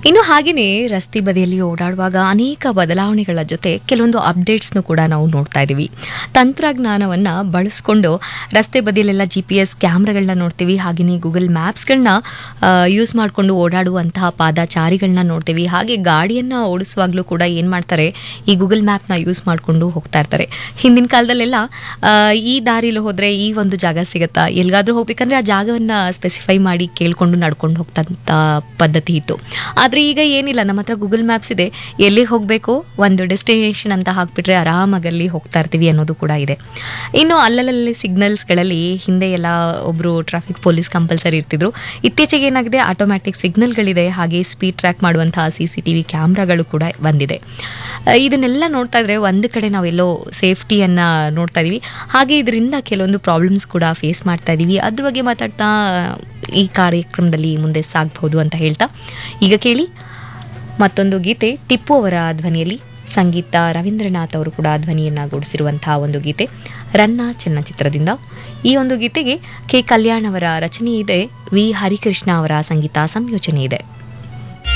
ಇನ್ನು ಹಾಗೆಯೇ ರಸ್ತೆ ಬದಿಯಲ್ಲಿ ಓಡಾಡುವಾಗ ಅನೇಕ ಬದಲಾವಣೆಗಳ ಜೊತೆ ಕೆಲವೊಂದು ಅಪ್ಡೇಟ್ಸ್ನು ಕೂಡ ನಾವು ನೋಡ್ತಾ ಇದ್ದೀವಿ ತಂತ್ರಜ್ಞಾನವನ್ನು ಬಳಸ್ಕೊಂಡು ರಸ್ತೆ ಬದಿಯಲ್ಲೆಲ್ಲ ಜಿ ಪಿ ಎಸ್ ಕ್ಯಾಮ್ರಾಗಳನ್ನ ನೋಡ್ತೀವಿ ಹಾಗೆಯೇ ಗೂಗಲ್ ಮ್ಯಾಪ್ಸ್ಗಳನ್ನ ಯೂಸ್ ಮಾಡಿಕೊಂಡು ಓಡಾಡುವಂತಹ ಪಾದಚಾರಿಗಳನ್ನ ನೋಡ್ತೀವಿ ಹಾಗೆ ಗಾಡಿಯನ್ನು ಓಡಿಸುವಾಗಲೂ ಕೂಡ ಏನು ಮಾಡ್ತಾರೆ ಈ ಗೂಗಲ್ ಮ್ಯಾಪ್ನ ಯೂಸ್ ಮಾಡಿಕೊಂಡು ಹೋಗ್ತಾ ಇರ್ತಾರೆ ಹಿಂದಿನ ಕಾಲದಲ್ಲೆಲ್ಲ ಆ, ಈ ದಾರಿಲಿ ಹೋದರೆ ಈ ಒಂದು ಜಾಗ ಸಿಗುತ್ತಾ ಎಲ್ಲಿಗಾದ್ರೂ ಹೋಗ್ಬೇಕಂದ್ರೆ ಆ ಜಾಗವನ್ನು ಸ್ಪೆಸಿಫೈ ಮಾಡಿ ಕೇಳ್ಕೊಂಡು ನಡ್ಕೊಂಡು ಹೋಗ್ತಂಥ ಪದ್ಧತಿ ಇತ್ತು ಆದರೆ ಈಗ ಏನಿಲ್ಲ ನಮ್ಮ ಹತ್ರ ಗೂಗಲ್ ಮ್ಯಾಪ್ಸ್ ಇದೆ ಎಲ್ಲಿಗೆ ಹೋಗಬೇಕು ಒಂದು ಡೆಸ್ಟಿನೇಷನ್ ಅಂತ ಹಾಕ್ಬಿಟ್ರೆ ಆರಾಮಾಗಿ ಅಲ್ಲಿ ಹೋಗ್ತಾ ಇರ್ತೀವಿ ಅನ್ನೋದು ಕೂಡ ಇದೆ ಇನ್ನು ಅಲ್ಲಲ್ಲಿ ಸಿಗ್ನಲ್ಸ್ಗಳಲ್ಲಿ ಹಿಂದೆ ಎಲ್ಲ ಒಬ್ಬರು ಟ್ರಾಫಿಕ್ ಪೊಲೀಸ್ ಕಂಪಲ್ಸರಿ ಇರ್ತಿದ್ರು ಇತ್ತೀಚೆಗೆ ಏನಾಗಿದೆ ಆಟೋಮ್ಯಾಟಿಕ್ ಸಿಗ್ನಲ್ಗಳಿದೆ ಹಾಗೆ ಸ್ಪೀಡ್ ಟ್ರ್ಯಾಕ್ ಮಾಡುವಂತಹ ಸಿ ಸಿ ಟಿ ವಿ ಕ್ಯಾಮ್ರಾಗಳು ಕೂಡ ಬಂದಿದೆ ಆ, ಇದನ್ನೆಲ್ಲ ನೋಡ್ತಾ ಇದ್ರೆ ಒಂದು ಕಡೆ ನಾವೆಲ್ಲೋ ಸೇಫ್ಟಿಯನ್ನು ನೋಡ್ತಾ ಇದೀವಿ ಹಾಗೆ ಇದರಿಂದ ಕೆಲವೊಂದು ಪ್ರಾಬ್ಲಮ್ಸ್ ಕೂಡ ಫೇಸ್ ಮಾಡ್ತಾ ಇದ್ದೀವಿ ಅದ್ರ ಬಗ್ಗೆ ಮಾತಾಡ್ತಾ ಈ ಕಾರ್ಯಕ್ರಮದಲ್ಲಿ ಮುಂದೆ ಸಾಗಬಹುದು ಅಂತ ಹೇಳ್ತಾ ಈಗ ಕೇಳಿ ಮತ್ತೊಂದು ಗೀತೆ ಟಿಪ್ಪು ಅವರ ಧ್ವನಿಯಲ್ಲಿ ಸಂಗೀತ ರವೀಂದ್ರನಾಥ್ ಅವರು ಕೂಡ ಧ್ವನಿಯನ್ನು ಗೂಡಿಸಿರುವಂತಹ ಒಂದು ಗೀತೆ ರನ್ನ ಚಲನಚಿತ್ರದಿಂದ ಈ ಒಂದು ಗೀತೆಗೆ ಕೆ ಕಲ್ಯಾಣ್ ಅವರ ರಚನೆ ಇದೆ ವಿ ಹರಿಕೃಷ್ಣ ಅವರ ಸಂಗೀತ ಸಂಯೋಜನೆ ಇದೆ